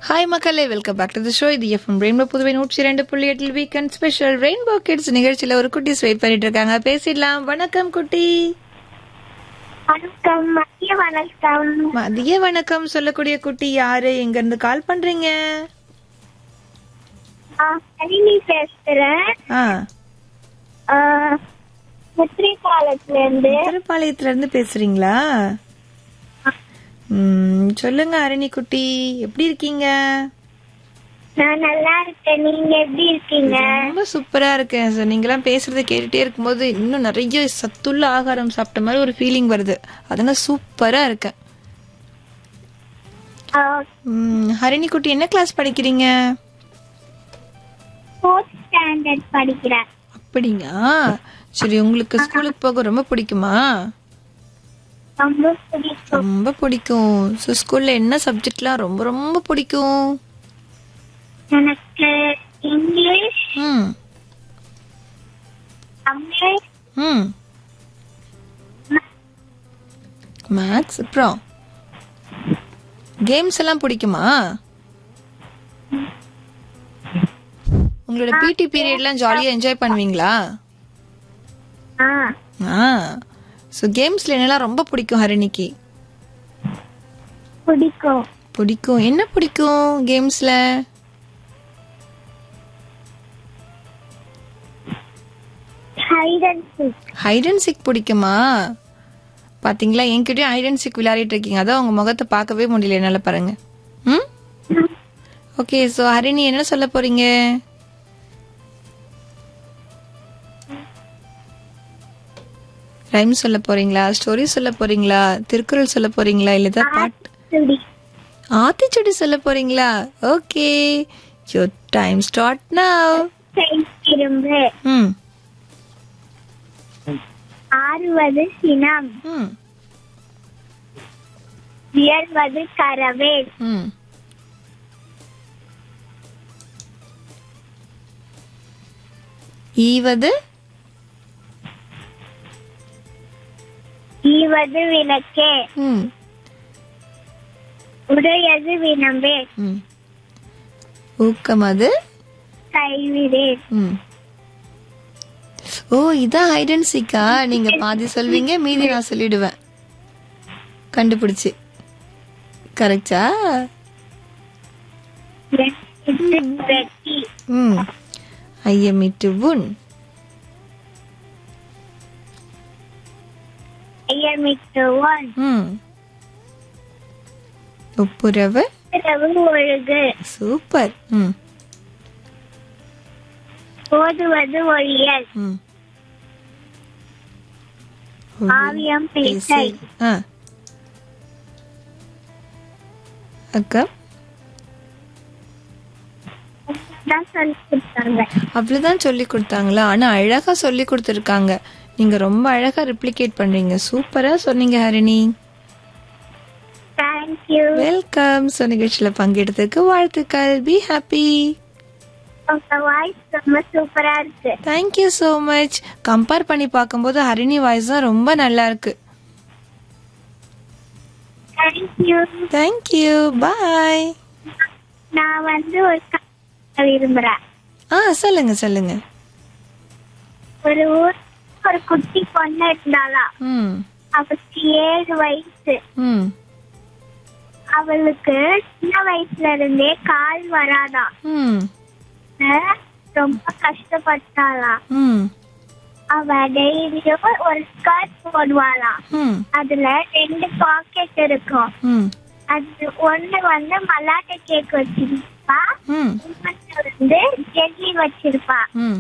hi மக்களே welcome back to the show இது FM rainbow Puduvai நூற்றி இரண்டு புள்ளி எட்டில் வீக்கெண்ட் ஸ்பெஷல் ரெயின்போ கிட்ஸ் நிகழ்ச்சியில ஒரு குட்டி வெயிட் பண்ணிட்டு இருக்காங்க பேசிடலாம் வணக்கம் குட்டி வணக்கம் மதிய வணக்கம் மதிய வணக்கம் சொல்லக்கூடிய குட்டி யாரு எங்க இருந்து கால் பண்றீங்க ஆ, ஹரிணி பேசுறேன் ஆ ஆ, முத்திரைப்பாலத்துல இருந்து திருப்பாளையத்துல இருந்து பேசுறீங்களா ம், சொல்லுங்க அரணி குட்டி எப்படி இருக்கீங்க நான் நல்லா இருக்கேன் நீங்க எப்படி இருக்கீங்க ரொம்ப சூப்பரா இருக்கேன் சார் நீங்களாம் பேசுறத கேட்டுட்டே இருக்கும்போது இன்னும் நிறைய சத்துள்ள ஆகாரம் சாப்பிட்ட மாதிரி ஒரு ஃபீலிங் வருது அதனால சூப்பரா இருக்கேன் ம், ஹரிணி குட்டி என்ன கிளாஸ் படிக்கிறீங்க ஃபோர்த் ஸ்டாண்டர்ட் படிக்கிறேன் அப்படிங்க சரி உங்களுக்கு ஸ்கூலுக்கு போக ரொம்ப பிடிக்குமா ரொம்ப பிடிக்கும் ரொம்ப பிடிக்கும் ஸோ ஸ்கூல்ல என்ன சப்ஜெக்ட்லாம் ரொம்ப ரொம்ப பிடிக்கும் எனக்கு இங்கிலீஷ் ம் தமிழ் ம் மேத்ஸ் அப்புறம் கேம்ஸ் எல்லாம் பிடிக்குமா உங்களோட பிடி பீரியட்லாம் ஜாலியாக என்ஜாய் பண்ணுவீங்களா ஆ ஆ ஸோ கேம்ஸ்ல என்னெல்லாம் ரொம்ப பிடிக்கும் ஹரிணிக்கு பிடிக்கும் பிடிக்கும் என்ன பிடிக்கும் கேம்ஸ்ல hide and seek hide and seek பிடிக்குமா பாத்தீங்களா என்கிட்டயும் ஹைட் அண்ட் சிக் விளையாடிட்டு இருக்கீங்க அதான் உங்க முகத்தை பார்க்கவே முடியல என்னால பாருங்க ம் ஓகே ஸோ ஹரிணி என்ன சொல்ல போறீங்க ரைம் சொல்ல போறீங்களா ஸ்டோரி சொல்ல போறீங்களா திருக்குறள் சொல்ல போறீங்களா இல்ல ஏதாவது பாட்டு சுடி ஆத்திச்சுடி சொல்ல போறீங்களா okay your time start now திரும்ப ம் ஆறுவது சினம் ம் உயர்வது கரவேல் ம் ஈவது ஈவது விளக்கே ம் உடையது வினம்பே ம் ஊக்கமது கைவிடேன் ம் ஓ இதான் ஹைட் அண்ட் சீக்கா நீங்க பாதி சொல்வீங்க மீதி நான் சொல்லிடுவேன் கண்டுபிடிச்சு கரெக்டா வெட்டி ம் ஐயமிட்டு உன் ஐயமிட்டு ஒன் ம் ஒப்புரவு இரவு ஒழுகு சூப்பர் ம் ஓதுவது ஒழியல் ம் ஆவியம் பேசை ஆ அக்கா தான் சொல்லி கொடுத்தாங்க அவ்வளவுதான் சொல்லி கொடுத்தாங்களா ஆனா அழகா சொல்லி கொடுத்துருக்காங்க நீங்க ரொம்ப அழகா ரிப்ளிகேட் பண்றீங்க சூப்பரா சொன்னீங்க ஹரிணி தேங்க்யூ வெல்கம் ஸோ நிகழ்ச்சியில பங்கெடுத்ததுக்கு வாழ்த்துக்கள் பி ஹாப்பி உங்க வாய்ஸ் ரொம்ப சூப்பரா இருக்கு தேங்க்யூ ஸோ மச் கம்பேர் பண்ணி பார்க்கும்போது ஹரிணி வாய்ஸ் தான் ரொம்ப நல்லா இருக்கு தேங்க்யூ தேங்க்யூ பாய் நான் வந்து ஒரு கதை விரும்புறேன் ஆ சொல்லுங்க சொல்லுங்க ஒரு ஊர் ஒரு குட்டி பொண்ணு இருந்தாளா ம் அவளுக்கு ஏழு வயசு ம் அவளுக்கு சின்ன வயசுல இருந்தே கால் வராதாம் ம் அஹ் ரொம்ப கஷ்டப்பட்டாளாம் ம் அவ டெய்லியும் ஒரு ஸ்கர்ட் போடுவாளாம் ம் அதுல ரெண்டு பாக்கெட் இருக்கும் ம் அது ஒண்ணு வந்து மலாட்டை கேக் வச்சிருப்பா ம் இன்னொன்னு வந்து ஜெல்லி வச்சிருப்பா ம்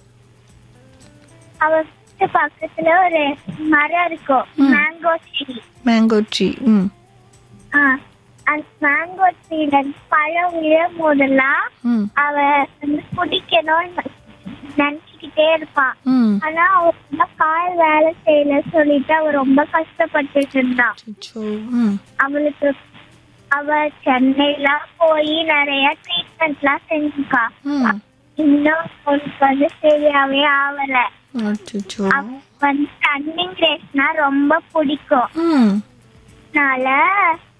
அவ வீட்டு பக்கத்துல ஒரு மரம் இருக்கும் மேங்கோ செடி மேங்கோ ட்ரீ ம் ஆஹ் அந்த மேங்கோ ட்ரீல பழம் விழும் போதெல்லாம் ம் அவ வந்து குடிக்கணும்னு நினைச்சுக்கிட்டே இருப்பான் ம் ஆனா அவ ரொம்ப கால் வேலை செய்யல சொல்லிட்டு அவ ரொம்ப கஷ்டப்பட்டுட்டு இருந்தான் அச்சோ ம் அவளுக்கு அவ சென்னைலாம் போய் நிறைய ட்ரீட்மெண்ட் எல்லாம் செஞ்சுக்கா ம் இன்னும் அவளுக்கு வந்து சரியாவே ஆவல அச்சோ அவ வந்து ரன்னிங் ரேஸ்னா ரொம்ப பிடிக்கும் ம் அதனால